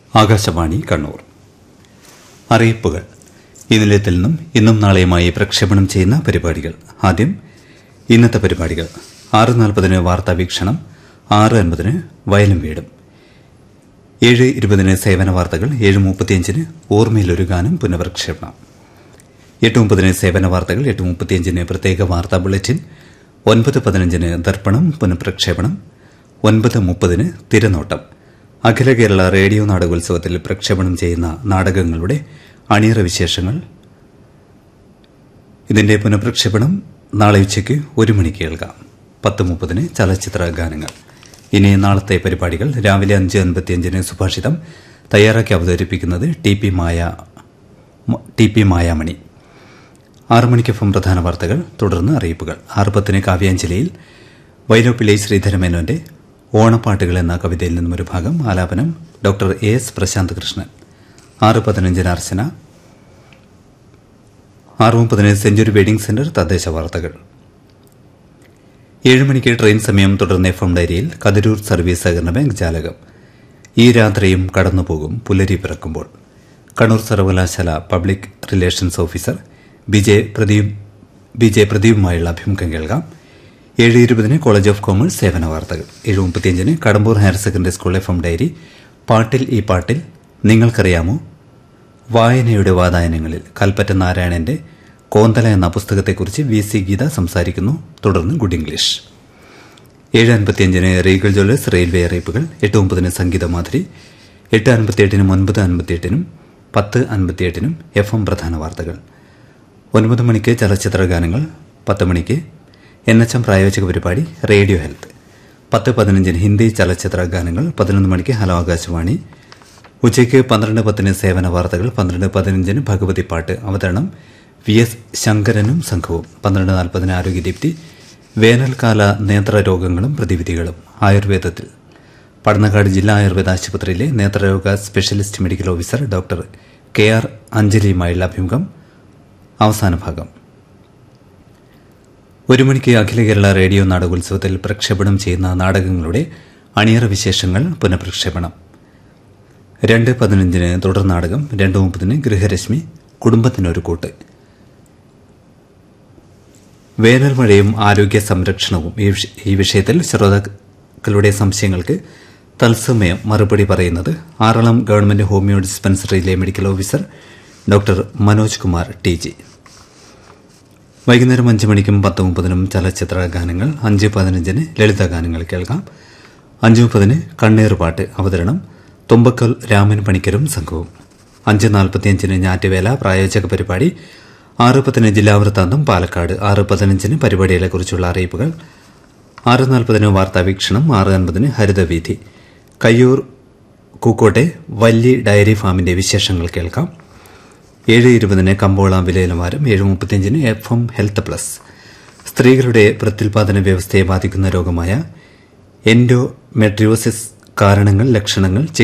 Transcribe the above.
ആകാശവാണി കണ്ണൂർ അറിയിപ്പുകൾ ഈ നിലയത്തിൽ നിന്നും ഇന്നും നാളെയുമായി പ്രക്ഷേപണം ചെയ്യുന്ന പരിപാടികൾ ആദ്യം ഇന്നത്തെ പരിപാടികൾ ആറ് നാൽപ്പതിന് വാർത്താ വീക്ഷണം ആറ് അൻപതിന് വയലും വീടും ഏഴ് ഇരുപതിന് സേവന വാർത്തകൾ ഏഴ് മുപ്പത്തിയഞ്ചിന് ഓർമ്മയിലൊരു ഗാനം പുനഃപ്രക്ഷേപണം എട്ട് മുപ്പതിന് സേവന വാർത്തകൾ എട്ട് മുപ്പത്തിയഞ്ചിന് പ്രത്യേക വാർത്താ ബുള്ളറ്റിൻ ഒൻപത് പതിനഞ്ചിന് ദർപ്പണം പുനഃപ്രക്ഷേപണം ഒൻപത് മുപ്പതിന് തിരനോട്ടം അഖില കേരള റേഡിയോ നാടകോത്സവത്തിൽ പ്രക്ഷേപണം ചെയ്യുന്ന നാടകങ്ങളുടെ അണിയറ വിശേഷങ്ങൾ ഇതിന്റെ പുനഃപ്രക്ഷേപണം നാളെ ഉച്ചയ്ക്ക് ഒരു മണിക്ക് കേൾക്കാം പത്ത് മുപ്പതിന് ചലച്ചിത്ര ഗാനങ്ങൾ ഇനി നാളത്തെ പരിപാടികൾ രാവിലെ അഞ്ച് അൻപത്തിയഞ്ചിന് സുഭാഷിതം തയ്യാറാക്കി അവതരിപ്പിക്കുന്നത് T P Maya T P Mayamani ആറ് മണിക്കൊപ്പം പ്രധാന വാർത്തകൾ തുടർന്ന് അറിയിപ്പുകൾ ആറ് പത്തിന് കാവ്യാഞ്ജലിയിൽ വൈലോപ്പിള്ളി ശ്രീധരമേനോന്റെ ഓണപ്പാട്ടുകൾ എന്ന കവിതയിൽ നിന്നും ഒരു ഭാഗം ആലാപനം doctor A S Prashanth Krishnan ആറ് പതിനഞ്ചിന് അർച്ചന ആറ് മുപ്പതിന് സെഞ്ചുറി വെഡിംഗ് സെന്റർ തദ്ദേശ വാർത്തകൾ ഏഴ് മണിക്ക് ട്രെയിൻ സമയം തുടർന്ന് എഫ് എം ഡയറിയിൽ കതിരൂർ സർവീസ് സഹകരണ ബാങ്ക് ജാലകം ഈ രാത്രിയും കടന്നുപോകും പുലരി പിറക്കുമ്പോൾ കണ്ണൂർ സർവകലാശാല public relations officer B J Pradeep B J പ്രദീപുമായുള്ള അഭിമുഖം കേൾക്കാം ഏഴ് ഇരുപതിന് കോളേജ് ഓഫ് കോമേഴ്സ് സേവന വാർത്തകൾ ഏഴ് മുപ്പത്തിയഞ്ചിന് Kadambur higher secondary school F M diary പാട്ടിൽ ഈ പാട്ടിൽ നിങ്ങൾക്കറിയാമോ വായനയുടെ വാതായനങ്ങളിൽ കൽപ്പറ്റ നാരായണന്റെ കോന്തല എന്ന പുസ്തകത്തെക്കുറിച്ച് വി സി ഗീത സംസാരിക്കുന്നു തുടർന്ന് ഗുഡ് ഇംഗ്ലീഷ് ഏഴ് അൻപത്തിയഞ്ചിന് റീഗൽ ജ്വല്ലേഴ്സ് റെയിൽവേ അറിയിപ്പുകൾ എട്ട് ഒമ്പതിന് സംഗീതമാധുരി എട്ട് അൻപത്തിയെട്ടിനും ഒൻപത് അൻപത്തിയെട്ടിനും പത്ത് അൻപത്തിയെട്ടിനും എഫ് എം പ്രധാന വാർത്തകൾ ഒൻപത് മണിക്ക് ചലച്ചിത്ര ഗാനങ്ങൾ പത്ത് മണിക്ക് എൻ എച്ച് എം പ്രായോജക പരിപാടി റേഡിയോ ഹെൽത്ത് പത്ത് പതിനഞ്ചിന് ഹിന്ദി ചലച്ചിത്ര ഗാനങ്ങൾ പതിനൊന്ന് മണിക്ക് ഹലോ ആകാശവാണി ഉച്ചയ്ക്ക് പന്ത്രണ്ട് പത്തിന് സേവന വാർത്തകൾ പന്ത്രണ്ട് പതിനഞ്ചിന് ഭഗവതി പാട്ട് അവതരണം വി എസ് ശങ്കരനും സംഘവും പന്ത്രണ്ട് നാൽപ്പതിന് ആരോഗ്യദീപ്തി വേനൽക്കാല നേത്രരോഗങ്ങളും പ്രതിവിധികളും ആയുർവേദത്തിൽ പടന്നക്കാട് ജില്ലാ ആയുർവേദ ആശുപത്രിയിലെ നേത്രരോഗ specialist medical officer doctor K R അഞ്ജലിയുമായുള്ള അഭിമുഖം അവസാന ഭാഗം ഒരു മണിക്ക് അഖില കേരള റേഡിയോ നാടകോത്സവത്തിൽ പ്രക്ഷേപണം ചെയ്യുന്ന നാടകങ്ങളുടെ അണിയറ വിശേഷങ്ങൾ പുനഃപ്രക്ഷേപണം രണ്ട് പതിനഞ്ചിന് തുടർ നാടകം രണ്ട് മുപ്പതിന് ഗൃഹരശ്മി കുടുംബത്തിനൊരു കൂട്ട് വേനൽ മഴയും ആരോഗ്യ സംരക്ഷണവും ഈ വിഷ- ഈ വിഷയത്തിൽ ശ്രോതാക്കളുടെ സംശയങ്ങൾക്ക് തത്സമയം മറുപടി പറയുന്നത് ആറളം ഗവൺമെന്റ് ഹോമിയോ ഡിസ്പെൻസറിയിലെ medical officer doctor Manoj Kumar T G വൈകുന്നേരം അഞ്ച് മണിക്കും പത്ത് മുപ്പതിനും ചലച്ചിത്ര ഗാനങ്ങൾ അഞ്ച് പതിനഞ്ചിന് ലളിത ഗാനങ്ങൾ കേൾക്കാം അഞ്ച് മുപ്പതിന് കണ്ണേറുപാട്ട് അവതരണം തുമ്പക്കൽ രാമൻ പണിക്കരും സംഘവും അഞ്ച് നാൽപ്പത്തിയഞ്ചിന് ഞാറ്റുവേല പ്രായോജക പരിപാടി ആറ് പത്തിന് ജില്ലാ വൃത്താന്തം പാലക്കാട് ആറ് പതിനഞ്ചിന് പരിപാടികളെക്കുറിച്ചുള്ള അറിയിപ്പുകൾ ആറ് നാൽപ്പതിന് വാർത്താ വീക്ഷണം ആറ് അൻപതിന് ഹരിതവീഥി കയ്യൂർ കൂക്കോട്ടെ വല്ലി ഡയറി ഫാമിന്റെ വിശേഷങ്ങൾ കേൾക്കാം ഏഴ് ഇരുപതിന് കമ്പോള വിലനിലവാരം ഏഴ് മുപ്പത്തിയഞ്ചിന് എഫ് എം ഹെൽത്ത് പ്ലസ് സ്ത്രീകളുടെ പ്രത്യുൽപാദന വ്യവസ്ഥയെ ബാധിക്കുന്ന രോഗമായ എൻഡോമെട്രിയോസിസ് കാരണങ്ങൾ ലക്ഷണങ്ങൾ